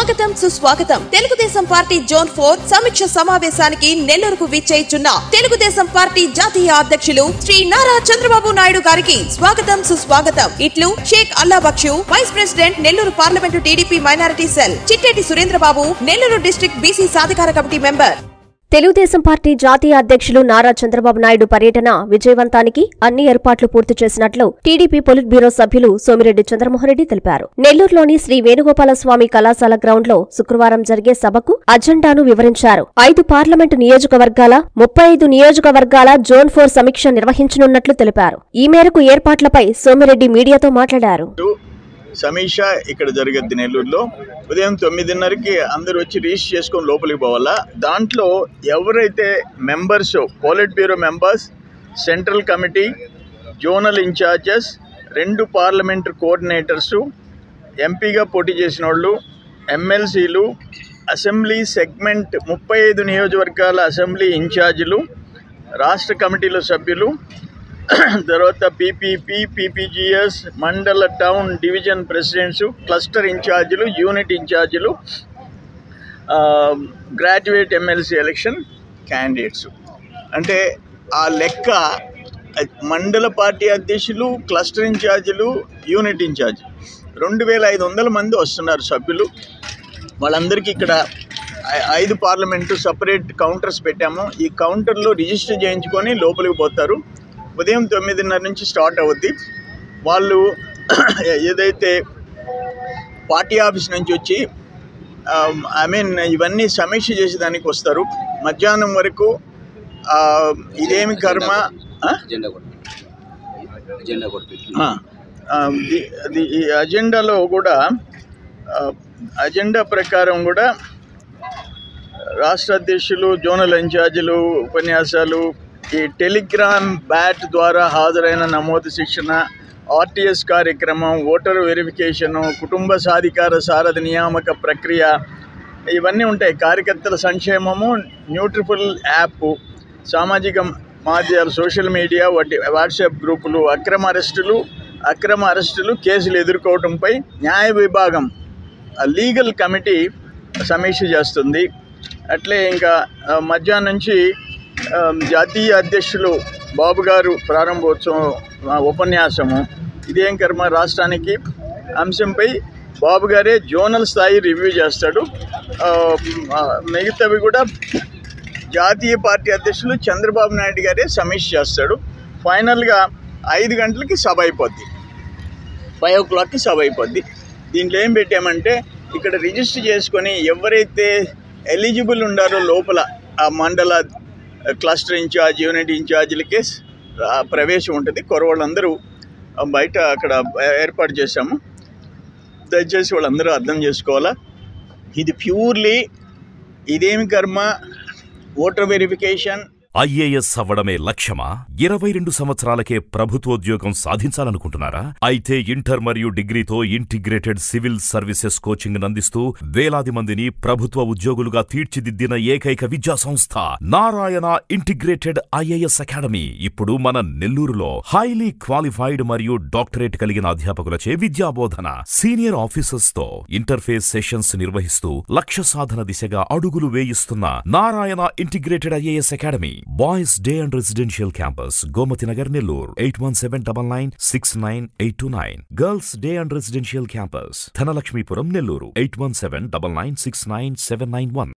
స్వాగతం సుస్వాగతం Telugu Desam party zone four సమీక్ష సమావేశానికి నెల్లూరుకు విచ్చేయిచున్న తెలుగుదేశం పార్టీ జాతీయ అధ్యక్షులు శ్రీ నారా చంద్రబాబు నాయుడు గారికి స్వాగతం సుస్వాగతం ఇట్లు Sheikh Allabakshu vice president Nellore parliament TDP minority cell Chitteti Surendrababu Nellore district BC సాధికార కమిటీ మెంబర్ తెలుగుదేశం పార్టీ జాతీయ అధ్యక్షులు నారా చంద్రబాబు నాయుడు పర్యటన విజయవంతానికి అన్ని ఏర్పాట్లు పూర్తి చేసినట్లు టీడీపీ పొలిట్ బ్యూరో సభ్యులు సోమిరెడ్డి చంద్రమోహన్రెడ్డి తెలిపారు నెల్లూరులోని శ్రీ వేణుగోపాల స్వామి కళాశాల గ్రౌండ్లో శుక్రవారం జరిగే సభకు అజెండాను వివరించారు ఐదు పార్లమెంటు నియోజకవర్గాల ముప్పై ఐదు నియోజకవర్గాల జోన్ ఫోర్ సమీక్ష నిర్వహించనున్నట్లు తెలిపారు ఈ మేరకు ఏర్పాట్లపై సోమిరెడ్డి మీడియాతో మాట్లాడారు సమీక్ష ఇక్కడ జరగద్ది నెల్లూరులో ఉదయం తొమ్మిదిన్నరకి అందరూ వచ్చి రిజిస్టర్ చేసుకొని లోపలికి పోవాలా దాంట్లో ఎవరైతే members politburo members central committee zonal incharges రెండు పార్లమెంటరీ కోఆర్డినేటర్సు ఎంపీగా పోటీ చేసిన వాళ్ళు ఎమ్మెల్సీలు అసెంబ్లీ సెగ్మెంట్ ముప్పై ఐదు నియోజకవర్గాల అసెంబ్లీ ఇన్ఛార్జీలు రాష్ట్ర కమిటీల సభ్యులు తర్వాత పీపీపీ పీపీజీఎస్ మండల టౌన్ డివిజన్ ప్రెసిడెంట్స్ క్లస్టర్ ఇన్ఛార్జీలు యూనిట్ ఇన్ఛార్జీలు గ్రాడ్యుయేట్ ఎమ్మెల్సీ ఎలక్షన్ క్యాండిడేట్స్ అంటే ఆ లెక్క మండల పార్టీ అధ్యక్షులు క్లస్టర్ ఇన్ఛార్జీలు యూనిట్ ఇన్ఛార్జ్ రెండు వేల ఐదు వందల మంది వస్తున్నారు సభ్యులు వాళ్ళందరికీ ఇక్కడ ఐ- ఐదు పార్లమెంటు సపరేట్ కౌంటర్స్ పెట్టాము ఈ కౌంటర్లో రిజిస్టర్ చేయించుకొని లోపలికి పోతారు ఉదయం తొమ్మిదిన్నర నుంచి స్టార్ట్ అవుద్ది వాళ్ళు ఏదైతే పార్టీ ఆఫీస్ నుంచి వచ్చి ఐ మీన్ ఇవన్నీ సమీక్ష చేసేదానికి వస్తారు మధ్యాహ్నం వరకు ఆ, ఇదేమి కర్మ ఆ? అజెండా కూడా అజెండా కూడా పెట్టి ఆ, ఆ, ది- అది ఈ అజెండాలో కూడా ఆ, అజెండా ప్రకారం కూడా రాష్ట్ర అధ్యక్షులు జోనల్ ఇన్ఛార్జీలు ఉపన్యాసాలు ఈ టెలిగ్రామ్ బ్యాట్ ద్వారా హాజరైన నమోదు శిక్షణ ఆర్టీఎస్ కార్యక్రమం ఓటర్ వెరిఫికేషను కుటుంబ సాధికార సారథి నియామక ప్రక్రియ ఇవన్నీ ఉంటాయి కార్యకర్తల సంక్షేమము న్యూట్రిఫుల్ యాప్ సామాజిక మాధ్యమాలు సోషల్ మీడియా వాటి వాట్సాప్ గ్రూపులు అక్రమ అరెస్టులు అక్రమ అరెస్టులు కేసులు ఎదుర్కోవడంపై న్యాయ విభాగం ఆ లీగల్ కమిటీ సమీక్ష చేస్తుంది అట్లే ఇంకా ఆ, మధ్యాహ్నం నుంచి ఆ, జాతీయ అధ్యక్షులు బాబు గారు ప్రారంభోత్సవం ఆ, ఉపన్యాసము ఇదేం కర్మ రాష్ట్రానికి అంశంపై బాబు గారే జోనల్ స్థాయి రివ్యూ చేస్తాడు ఆ, ఆ, మిగతావి కూడా జాతీయ పార్టీ అధ్యక్షులు చంద్రబాబు నాయుడు గారే సమీక్ష చేస్తాడు ఫైనల్గా ఐదు గంటలకి సభ అయిపోద్ది ఫైవ్ ఓ క్లాక్కి సభ అయిపోద్ది దీంట్లో ఏం పెట్టామంటే ఇక్కడ రిజిస్టర్ చేసుకొని ఎవరైతే ఎలిజిబుల్ ఉండారో లోపల ఆ మండల క్లస్టర్ ఇన్ఛార్జ్ యూనిట్ ఇన్ఛార్జీలకే ఆ ప్రవేశం ఉంటుంది కొరవాళ్ళందరూ ఆ బయట అక్కడ ఏర్పాటు చేశాము దయచేసి వాళ్ళందరూ అర్థం చేసుకోవాలా ఇది ప్యూర్లీ ఇదేమి కర్మ ఓటర్ వెరిఫికేషన్ ఐఏఎస్ అవ్వడమే లక్ష్యమా ఇరవై రెండు సంవత్సరాలకే ప్రభుత్వోద్యోగం సాధించాలనుకుంటున్నారా అయితే ఇంటర్ మరియు డిగ్రీతో ఇంటిగ్రేటెడ్ సివిల్ సర్వీసెస్ కోచింగ్ అందిస్తూ వేలాది మందిని ప్రభుత్వ ఉద్యోగులుగా తీర్చిదిద్దిన ఏకైక విద్యా సంస్థ నారాయణ ఇంటిగ్రేటెడ్ ఐఏఎస్ అకాడమీ ఇప్పుడు మన నెల్లూరులో హైలీ క్వాలిఫైడ్ మరియు డాక్టరేట్ కలిగిన అధ్యాపకులచే విద్యాబోధన సీనియర్ ఆఫీసర్స్ తో ఇంటర్ఫేస్ సెషన్స్ నిర్వహిస్తూ లక్ష్య సాధన దిశగా అడుగులు వేయిస్తున్న Narayana integrated IAS academy boys day and residential campus Gomathi Nagar Nellore eight one seven double nine six nine eight two nine girls day and residential campus Dhanalakshmipuram Nellore eight one seven double nine six nine seven nine one